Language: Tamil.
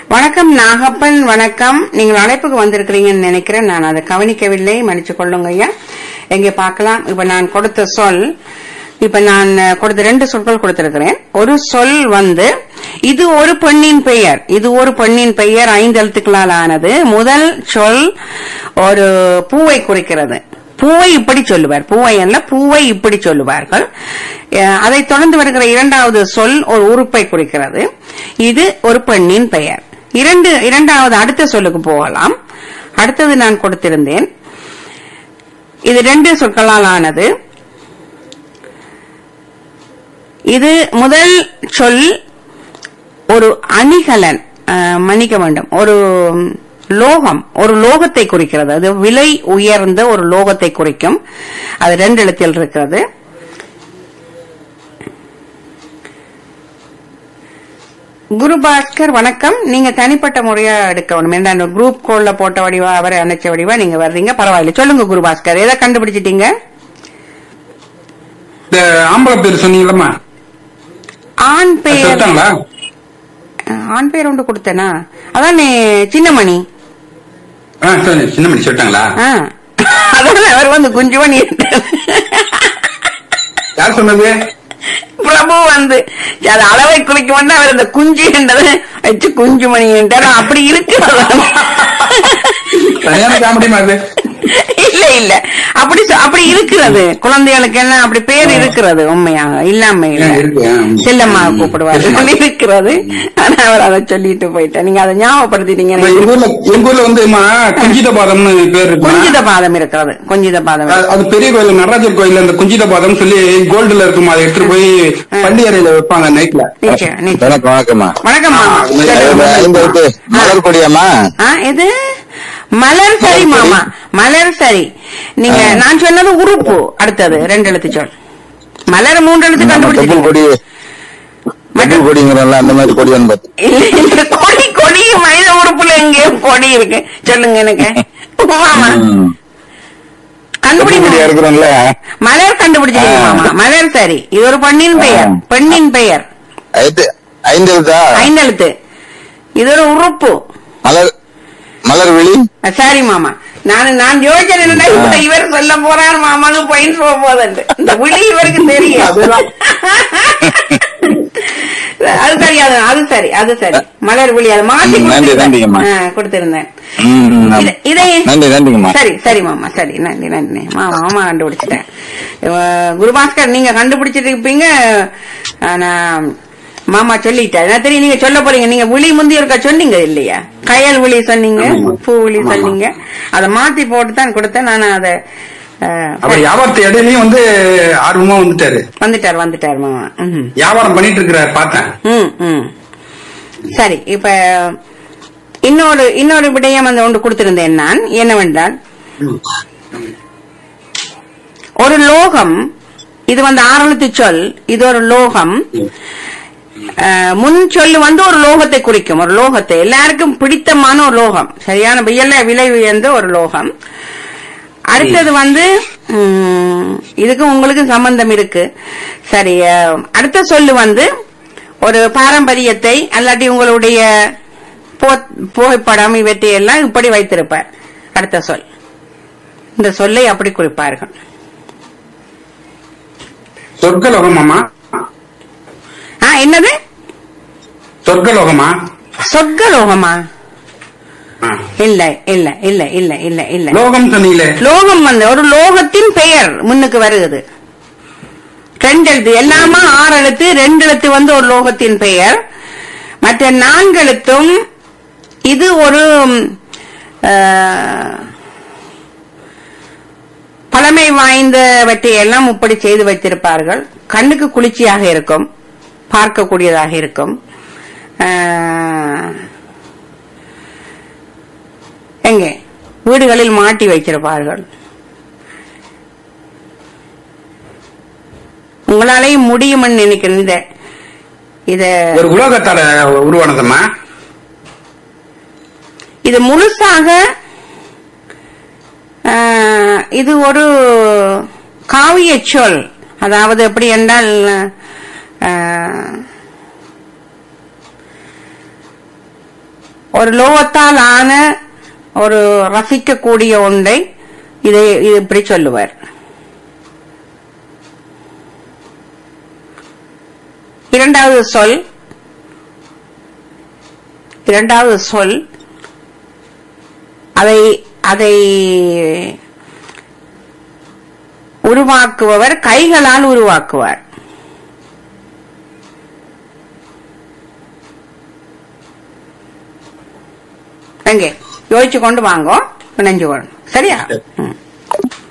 வணக்கம் நாகப்பன் வணக்கம் நீங்கள் அழைப்புக்கு வந்திருக்கிறீங்கன்னு நினைக்கிறேன் நான் அதை கவனிக்கவில்லை மன்னிச்சு கொள்ளுங்க ஐயா எங்கே பார்க்கலாம் இப்ப நான் கொடுத்த சொல் இப்ப நான் அஹ், கொடுத்த ரெண்டு சொற்கள் கொடுத்திருக்கிறேன் ஒரு சொல் வந்து இது ஒரு பெண்ணின் பெயர் இது ஒரு பெண்ணின் பெயர் ஐந்து எழுத்துக்களால் ஆனது முதல் சொல் ஒரு பூவை குறிக்கிறது பூவை இப்படி சொல்லுவார் பூவை அல்ல பூவை இப்படி சொல்லுவார்கள் அஹ், அதைத் தொடர்ந்து வருகிற இரண்டாவது சொல் ஒரு உறுப்பை குறிக்கிறது இது ஒரு பெண்ணின் பெயர் இரண்டு இரண்டாவது அடுத்த சொல்லுக்கு போகலாம் அடுத்தது நான் கொடுத்திருந்தேன் இது ரெண்டு சொற்களால் ஆனது இது முதல் சொல் ஒரு அணிகலன் அஹ், மன்னிக்க வேண்டும் ஒரு லோகம் ஒரு லோகத்தை குறிக்கிறது அது விலை உயர்ந்த ஒரு லோகத்தை குறிக்கும் அது ரெண்டு எழுத்தில் இருக்கிறது குருபாஸ்கர் வணக்கம் நீங்க தனிப்பட்ட முறையா எடுக்கணும் ஏன்னா அந்த குரூப் கோல்ல போட்ட வடிவா அவரை அணைச்ச வடிவா நீங்க வர்றீங்க பரவாயில்ல சொல்லுங்க குருபாஸ்கர் எதை கண்டுபிடிச்சிட்டீங்க இந்த ஆம்பளை பேர் சொன்னீங்களம்மா ஆண் பெயர் சொல்லிட்டாங்களா ஆண் பேர் ஒன்று கொடுத்தேனா அதான் சின்னமணி ஆ சரி சின்னமணி சொல்லிட்டாங்களா ஆ. அதான் அவர் வந்து குஞ்சுமணி யார் சொன்னது பிரபு வந்து அது அளவை குறிக்க வந்து அவர் இந்த குஞ்சு என்றதை வச்சு குஞ்சுமணி என்றார் அப்படி இருக்கிறது சரியான காமெடிமா அது இல்ல இல்ல அப்படி சொ- அப்படி இருக்கிறது குழந்தைகளுக்கு எல்லாம் அப்படி பேர் இருக்கிறது உண்மையாக இல்லாம இல்ல ஆ, இருக்கு, ஆ. செல்லம்மா கூப்பிடுவாரு செல்லம்மா. இருக்கிறது ஆனா அவர் அதை சொல்லிட்டு போயிட்டார் நீங்க அதை ஞாபகப்படுத்திட்டீங்க இப்ப எங்க ஊர்ல எங்க ஊர்ல வந்து அம்மா, குஞ்சித பாதம்னு பேர் இருக்கு குஞ்சித பாதம் இருக்கிறது குஞ்சித பாதம் அது- அது பெரிய கோயில் நடராஜர் கோயில்ல இந்த குஞ்சித பாதம் சொல்லி கோல்டுல இருக்குமா அதை எடுத்துட்டு போய் பண்டி அறையில வைப்பாங்க நைட்ல நிச்சயம் நிச்சயம் வணக்கம் வணக்கம்மா வணக்கம்மா ஆ, சொல்லுங்க. ஐந்து எழுத்து மலர் கொடியாமா ஆ இது மலர் சரி மாமா மலர் சரி நீங்க நான் சொன்னது உறுப்பு அடுத்தது ரெண்டு எழுத்து சொல் மலர் மூன்று எழுத்து டபுள் கண்டுபிடிச்சிருக்கீங்க கொடி டபுள் கொடிங்கிறோம்ல அந்த மாதிரி கொடி வந்து இல்ல இல்ல கொடி கொடி மனித உறுப்புல எங்கேயோ கொடி இருக்கு சொல்லுங்க எனக்கு மாமா டபுள் கொடியா கண்டுபிடிங்க இருக்கிறோம்ல மலர் கண்டுபிடிச்சிருக்கீங்க ஆ. மாமா மலர் சரி இது ஒரு பெண்ணின் பெயர் ஆ. பெண்ணின் பெயர் ஐந்து ஐந்து எழுத்தா ஐந்தெழுத்து இது ஒரு உறுப்பு மலர் மலர் விழி அஹ் சரி மாமா நான் நான் யோசிச்சேன் என்னடா இப்ப இவர் சொல்ல போறார் மாமான்னு பாயிண்ட் போக போகுது இந்த விழி இவருக்கு தெரியும் அது சரி அது அது சரி அது சரி மலர் விழி அது மாத்தி ம், நன்றி, நன்றிங்கம்மா. கொடுத்திருந்தேன். ஆ, கொடுத்திருந்தேன் ம், ம், இத- இதை நன்றி நன்றிங்கம்மா சரி சரி மாமா சரி நன்றி நன்றி மாமா மாமா கண்டுபிடிச்சிட்டேன் இவ- குருபாஸ்கர் நீங்க கண்டுபிடிச்சிட்டு இருப்பீங்க ஆனா மாமா சொல்லிட்டாரு நான் தெரியும் நீங்க சொல்ல போறீங்க நீங்க விழி முந்தி இருக்கா சொன்னீங்க இல்லையா கயல் விழி சொன்னீங்க ஆமா. பூ விழி ஆமா. சொன்னீங்க அதை மாத்தி போட்டு தான் கொடுத்தேன் நான் அதை அஹ், அவர் வியாபாரத்து இடையிலயும் வந்து ஆர்வமா வந்துட்டாரு வந்துட்டார் வந்துட்டார் மாமா ம் வியாபாரம் பண்ணிட்டு இருக்கிறாரு பார்த்தேன் ம் ம் சரி இப்ப இன்னொரு இன்னொரு விடயம் அந்த ஒன்று கொடுத்திருந்தேன் நான் என்னவென்றால் ஒரு லோகம் இது வந்து ஆரம்பத்து சொல் இது ஒரு லோகம் அஹ், முன் சொல்லு வந்து ஒரு லோகத்தை குறிக்கும் ஒரு லோகத்தை எல்லாருக்கும் பிடித்தமான ஒரு லோகம் சரியான வியல விலை உயர்ந்த ஒரு லோகம் அடுத்தது வந்து ம், இதுக்கு உங்களுக்கு சம்பந்தம் இருக்கு சரி அஹ், அடுத்த சொல்லு வந்து ஒரு பாரம்பரியத்தை அல்லாட்டி உங்களுடைய போ- புகைப்படம் இவற்றை எல்லாம் இப்படி வைத்திருப்பார் அடுத்த சொல் இந்த சொல்லை அப்படி குறிப்பார்கள் சொர்க்கலோகமாமா ஆ என்னது சொர்க்கலோகமா சொர்க்கலோகமா ஆ. இல்ல இல்ல இல்ல இல்ல இல்ல இல்ல லோகம் சொன்னீங்களே லோகம் வந்து ஒரு லோகத்தின் பெயர் முன்னுக்கு வருகிறது ரெண்டு எழுத்து எல்லாமே ஆறு எழுத்து ரெண்டு எழுத்து வந்து ஒரு லோகத்தின் பெயர் மற்ற நான்கு எழுத்தும் இது ஒரு ஆஹ், பழமை வாய்ந்தவற்றை எல்லாம் இப்படி செய்து வைத்திருப்பார்கள் கண்ணுக்கு குளிர்ச்சியாக இருக்கும் பார்க்கக்கூடியதாக இருக்கும் ஆஹ், எங்கே வீடுகளில் மாட்டி வைத்திருப்பார்கள் உங்களாலேயும் முடியும்னு நினைக்கிறேன் இத இத ஒரு உலோகத்தால உருவானதம்மா இது முழுசாக ஆஹ், இது ஒரு காவிய சொல் அதாவது எப்படி என்றால் ஆஹ், ஒரு லோகத்தால் ஆன ஒரு ரசிக்கக்கூடிய ஒன்றை இதை இது இப்படி சொல்லுவார் இரண்டாவது சொல் இரண்டாவது சொல் அதை அதை உருவாக்குபவர் கைகளால் உருவாக்குவார் எங்கே யோசிச்சு கொண்டு வாங்கோ நினைஞ்சு கொள்ளணும் சரியா ம்.